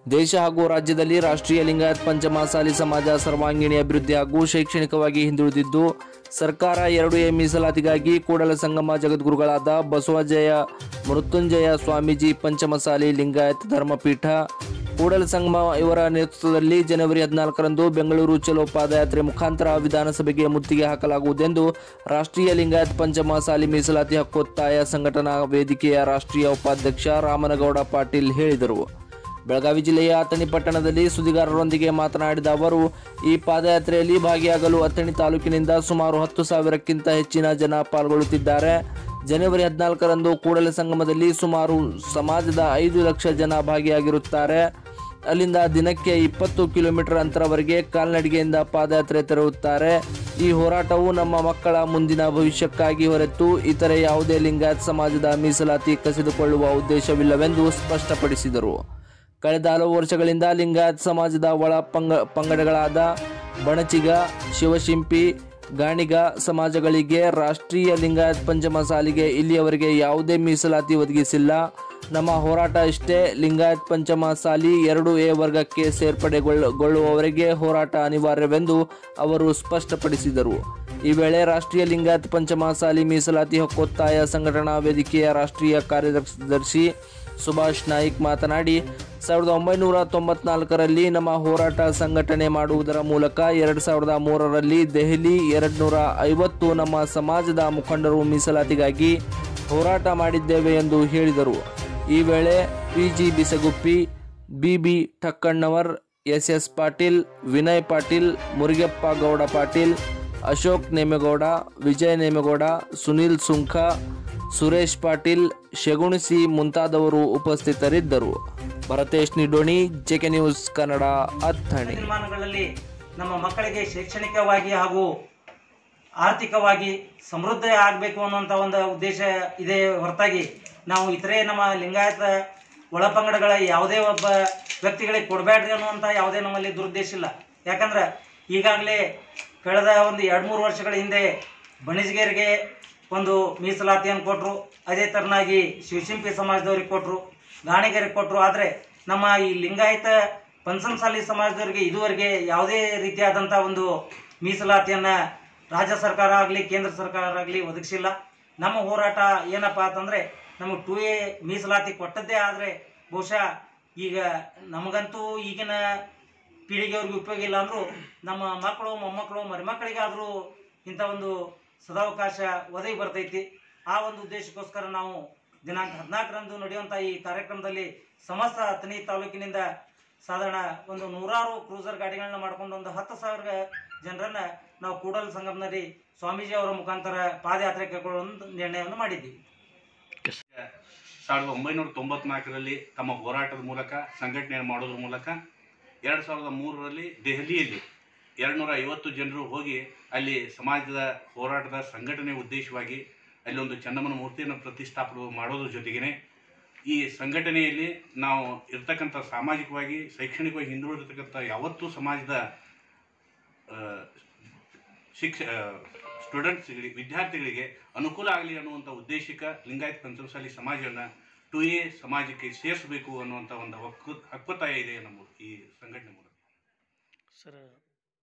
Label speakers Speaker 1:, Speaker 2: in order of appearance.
Speaker 1: ದೇಶ ಹಾಗೂ ರಾಜ್ಯದಲ್ಲಿ ರಾಷ್ಟ್ರೀಯ ಲಿಂಗಾಯತ್ ಪಂಚಮಸಾಲಿ ಸಮಾಜ ಸರ್ವಾಂಗೀಣ ಅಭಿವೃದ್ಧಿ ಹಾಗೂ ಶೈಕ್ಷಣಿಕವಾಗಿ ಹಿಂದುಳಿದಿದ್ದು ಸರ್ಕಾರ ಎರಡು ಎ ಮೀಸಲಾತಿಗಾಗಿ ಕೂಡಲ ಸಂಗಮ ಜಗದ್ಗುರುಗಳಾದ ಬಸವಜಯ ಮೃತ್ಯುಂಜಯ ಸ್ವಾಮೀಜಿ ಪಂಚಮಸಾಲಿ ಲಿಂಗಾಯತ್ ಧರ್ಮಪೀಠ ಕೂಡಲ ಸಂಗಮ ಇವರ ನೇತೃತ್ವದಲ್ಲಿ ಜನವರಿ ಹದಿನಾಲ್ಕರಂದು ಬೆಂಗಳೂರು ಚಲೋ ಪಾದಯಾತ್ರೆ ಮುಖಾಂತರ ವಿಧಾನಸಭೆಗೆ ಮುತ್ತಿಗೆ ಹಾಕಲಾಗುವುದೆಂದು ರಾಷ್ಟ್ರೀಯ ಲಿಂಗಾಯತ್ ಪಂಚಮಸಾಲಿ ಮೀಸಲಾತಿ ಹಕ್ಕೊತ್ತಾಯ ಸಂಘಟನಾ ವೇದಿಕೆಯ ರಾಷ್ಟ್ರೀಯ ಉಪಾಧ್ಯಕ್ಷ ರಾಮನಗೌಡ ಪಾಟೀಲ್ ಹೇಳಿದರು ಬೆಳಗಾವಿ ಜಿಲ್ಲೆಯ ಅಥಣಿ ಪಟ್ಟಣದಲ್ಲಿ ಸುದ್ದಿಗಾರರೊಂದಿಗೆ ಮಾತನಾಡಿದ ಅವರು ಈ ಪಾದಯಾತ್ರೆಯಲ್ಲಿ ಭಾಗಿಯಾಗಲು ಅಥಣಿ ತಾಲೂಕಿನಿಂದ ಸುಮಾರು ಹತ್ತು ಸಾವಿರಕ್ಕಿಂತ ಹೆಚ್ಚಿನ ಜನ ಪಾಲ್ಗೊಳ್ಳುತ್ತಿದ್ದಾರೆ ಜನವರಿ ಹದಿನಾಲ್ಕರಂದು ಕೂಡಲ ಸಂಗಮದಲ್ಲಿ ಸುಮಾರು ಸಮಾಜದ ಐದು ಲಕ್ಷ ಜನ ಭಾಗಿಯಾಗಿರುತ್ತಾರೆ ಅಲ್ಲಿಂದ ದಿನಕ್ಕೆ ಇಪ್ಪತ್ತು ಕಿಲೋಮೀಟರ್ ಅಂತರವರೆಗೆ ಕಾಲ್ನಡಿಗೆಯಿಂದ ಪಾದಯಾತ್ರೆ ತೆರಳುತ್ತಾರೆ ಈ ಹೋರಾಟವು ನಮ್ಮ ಮಕ್ಕಳ ಮುಂದಿನ ಭವಿಷ್ಯಕ್ಕಾಗಿ ಹೊರತು ಇತರೆ ಯಾವುದೇ ಲಿಂಗಾಯತ್ ಸಮಾಜದ ಮೀಸಲಾತಿ ಕಸಿದುಕೊಳ್ಳುವ ಉದ್ದೇಶವಿಲ್ಲವೆಂದು ಸ್ಪಷ್ಟಪಡಿಸಿದರು ಕಳೆದ ಹಲವು ವರ್ಷಗಳಿಂದ ಲಿಂಗಾಯತ್ ಸಮಾಜದ ಒಳ ಪಂಗ ಪಂಗಡಗಳಾದ ಬಣಚಿಗ ಶಿವಶಿಂಪಿ ಗಾಣಿಗ ಸಮಾಜಗಳಿಗೆ ರಾಷ್ಟ್ರೀಯ ಲಿಂಗಾಯತ್ ಪಂಚಮಸಾಲಿಗೆ ಇಲ್ಲಿಯವರೆಗೆ ಯಾವುದೇ ಮೀಸಲಾತಿ ಒದಗಿಸಿಲ್ಲ ನಮ್ಮ ಹೋರಾಟ ಇಷ್ಟೇ ಲಿಂಗಾಯತ್ ಪಂಚಮಸಾಲಿ ಎರಡು ಎ ವರ್ಗಕ್ಕೆ ಸೇರ್ಪಡೆಗೊಳ್ಳುವವರೆಗೆ ಹೋರಾಟ ಅನಿವಾರ್ಯವೆಂದು ಅವರು ಸ್ಪಷ್ಟಪಡಿಸಿದರು ಈ ವೇಳೆ ರಾಷ್ಟ್ರೀಯ ಲಿಂಗಾಯತ್ ಪಂಚಮಸಾಲಿ ಮೀಸಲಾತಿ ಹಕ್ಕೊತ್ತಾಯ ಸಂಘಟನಾ ವೇದಿಕೆಯ ರಾಷ್ಟ್ರೀಯ ಕಾರ್ಯದರ್ಶಿ ಸುಭಾಷ್ ನಾಯ್ಕ್ ಮಾತನಾಡಿ ಸಾವಿರದ ಒಂಬೈನೂರ ತೊಂಬತ್ನಾಲ್ಕರಲ್ಲಿ ನಮ್ಮ ಹೋರಾಟ ಸಂಘಟನೆ ಮಾಡುವುದರ ಮೂಲಕ ಎರಡು ಸಾವಿರದ ಮೂರರಲ್ಲಿ ದೆಹಲಿ ಎರಡು ನೂರ ಐವತ್ತು ನಮ್ಮ ಸಮಾಜದ ಮುಖಂಡರು ಮೀಸಲಾತಿಗಾಗಿ ಹೋರಾಟ ಮಾಡಿದ್ದೇವೆ ಎಂದು ಹೇಳಿದರು ಈ ವೇಳೆ P G Bisagupi B B Thakkannavar S S Patil Vinay Patil Murugappa Gowda Patil Ashok Nemegowda Vijay Nemegowda Sunil Sunkha Suresh Patil ಶಗುಣಿಸಿ ಮುಂತಾದವರು ಉಪಸ್ಥಿತರಿದ್ದರು ಭರತೇಶ್ ನಿಡೋಣಿ ಜೆಕೆ ನ್ಯೂಸ್ ಕನ್ನಡ ಅಥಣಿ
Speaker 2: ದಿನಮಾನಗಳಲ್ಲಿ ನಮ್ಮ ಮಕ್ಕಳಿಗೆ ಶೈಕ್ಷಣಿಕವಾಗಿ ಹಾಗೂ ಆರ್ಥಿಕವಾಗಿ ಸಮೃದ್ಧ ಆಗಬೇಕು ಅನ್ನುವಂಥ ಒಂದು ಉದ್ದೇಶ ಇದೆ ಹೊರತಾಗಿ ನಾವು ಇತರೆ ನಮ್ಮ ಲಿಂಗಾಯತ ಒಳಪಂಗಡಗಳ ಯಾವುದೇ ಒಬ್ಬ ವ್ಯಕ್ತಿಗಳಿಗೆ ಕೊಡಬೇಡ್ರಿ ಅನ್ನುವಂಥ ಯಾವುದೇ ನಮ್ಮಲ್ಲಿ ದುರುದ್ದೇಶ ಇಲ್ಲ ಯಾಕಂದ್ರೆ ಈಗಾಗಲೇ ಕಳೆದ ಒಂದು ಎರಡು ಮೂರು ವರ್ಷಗಳ ಹಿಂದೆ ಬಣಿಜ್ಗೇರಿಗೆ ಒಂದು ಮೀಸಲಾತಿಯನ್ನು ಕೊಟ್ಟರು ಅದೇ ಥರನಾಗಿ ಶಿವಶಿಂಪಿ ಸಮಾಜದವ್ರಿಗೆ ಕೊಟ್ಟರು ಗಾಣಿಗರಿಗೆ ಕೊಟ್ಟರು ಆದರೆ ನಮ್ಮ ಈ ಲಿಂಗಾಯತ ಪಂಚಮಸಾಲಿ ಸಮಾಜದವರಿಗೆ ಇದುವರೆಗೆ ಯಾವುದೇ ರೀತಿಯಾದಂಥ ಒಂದು ಮೀಸಲಾತಿಯನ್ನು ರಾಜ್ಯ ಸರ್ಕಾರ ಆಗಲಿ ಕೇಂದ್ರ ಸರ್ಕಾರ ಆಗಲಿ ಒದಗಿಸಿಲ್ಲ ನಮ್ಮ ಹೋರಾಟ ಏನಪ್ಪ ಅಂತಂದರೆ ನಮಗೆ ಟು ಎ ಮೀಸಲಾತಿ ಕೊಟ್ಟದ್ದೇ ಆದರೆ ಬಹುಶಃ ಈಗ ನಮಗಂತೂ ಈಗಿನ ಪೀಳಿಗೆಯವ್ರಿಗೆ ಉಪಯೋಗ ಇಲ್ಲ ಅಂದರೂ ನಮ್ಮ ಮಕ್ಕಳು ಮೊಮ್ಮಕ್ಕಳು ಮರಿಮಕ್ಕಳಿಗಾದರೂ ಇಂಥ ಒಂದು ಸದಾವಕಾಶ ಒದಗಿ ಬರ್ತೈತಿ ಆ ಒಂದು ಉದ್ದೇಶಕ್ಕೋಸ್ಕರ ನಾವು ದಿನಾಂಕ ಹದಿನಾಲ್ಕರಂದು ನಡೆಯುವಂಥ ಈ ಕಾರ್ಯಕ್ರಮದಲ್ಲಿ ಸಮಸ್ತ ಅಥಣಿ ತಾಲೂಕಿನಿಂದ ಸಾಧಾರಣ ಒಂದು ನೂರಾರು ಕ್ರೂಸರ್ ಗಾಡಿಗಳನ್ನ ಮಾಡ್ಕೊಂಡು ಒಂದು ಹತ್ತು ಸಾವಿರ ಜನರನ್ನ ನಾವು ಕೂಡಲ ಸಂಗಮದಲ್ಲಿ ಸ್ವಾಮೀಜಿ ಅವರ ಮುಖಾಂತರ ಪಾದಯಾತ್ರೆ ಕೈಗೊಳ್ಳುವ ಒಂದು ನಿರ್ಣಯವನ್ನು ಮಾಡಿದ್ದೀವಿ
Speaker 3: ಸಾವಿರದ ಒಂಬೈನೂರ ತೊಂಬತ್ನಾಲ್ಕರಲ್ಲಿ ತಮ್ಮ ಹೋರಾಟದ ಮೂಲಕ ಸಂಘಟನೆಯನ್ನು ಮಾಡೋದ್ರ ಮೂಲಕ ಎರಡು ಸಾವಿರದ ಮೂರರಲ್ಲಿ ದೆಹಲಿಯಲ್ಲಿ ಎರಡುನೂರ ಐವತ್ತು ಜನರು ಹೋಗಿ ಅಲ್ಲಿ ಸಮಾಜದ ಹೋರಾಟದ ಸಂಘಟನೆ ಉದ್ದೇಶವಾಗಿ ಅಲ್ಲಿ ಒಂದು ಚನ್ನಮ್ಮನ ಮೂರ್ತಿಯನ್ನು ಪ್ರತಿಷ್ಠಾಪನೆ ಮಾಡೋದ್ರ ಜೊತೆಗೇ ಈ ಸಂಘಟನೆಯಲ್ಲಿ ನಾವು ಇರ್ತಕ್ಕಂಥ ಸಾಮಾಜಿಕವಾಗಿ ಶೈಕ್ಷಣಿಕವಾಗಿ ಹಿಂದುಳಿದಿರ್ತಕ್ಕಂಥ ಯಾವತ್ತೂ ಸಮಾಜದ ಆ, ಶಿಕ್ಷ ಸ್ಟೂಡೆಂಟ್ಸ್ಗಳಿಗೆ ವಿದ್ಯಾರ್ಥಿಗಳಿಗೆ ಅನುಕೂಲ ಆಗಲಿ ಅನ್ನುವಂಥ ಉದ್ದೇಶಕ್ಕೆ ಲಿಂಗಾಯತ್ ಪಂಚಮಸಾಲಿ ಸಮಾಜವನ್ನು ಟು ಎ ಸಮಾಜಕ್ಕೆ ಸೇರಿಸಬೇಕು ಅನ್ನುವಂಥ ಒಂದು ಹಕ್ಕು ಹಕ್ಕೊತ್ತಾಯ ಇದೆ ನಮ್ಮ ಈ ಸಂಘಟನೆ ಮೂಲಕ
Speaker 4: ಸರ್